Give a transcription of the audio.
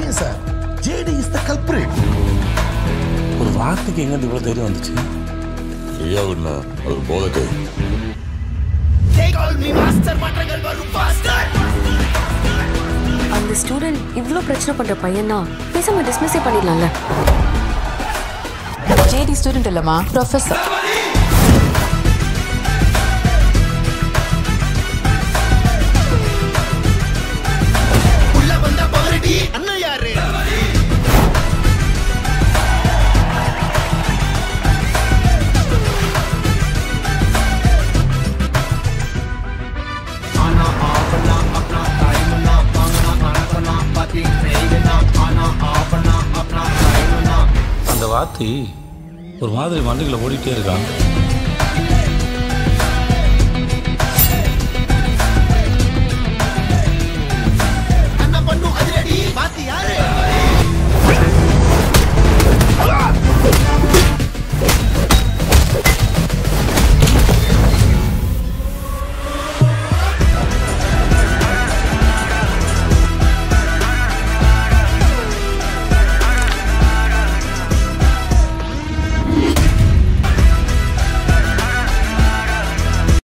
ஏன் sir JD is the culprit ஒரு வார்த்தைக்கு எங்க இவ்வளவு தைரியம் வந்துச்சு ஐயா விடா அது போதட்டே அந்த ஸ்டூடெண்ட் இவ்ளோ பிரச்சனை பண்ற பையனா பேசாம டிஸ்மிஸே பண்ணிடலாம்ல ஜேடி ஸ்டூடெண்ட் இல்லம்மா ப்ரொஃபஸர் அண்ணன் யாரு அந்த வார்த்தை ஒரு மாதிரி மண்டைக்குள்ள ஓடிட்டே இருக்கான்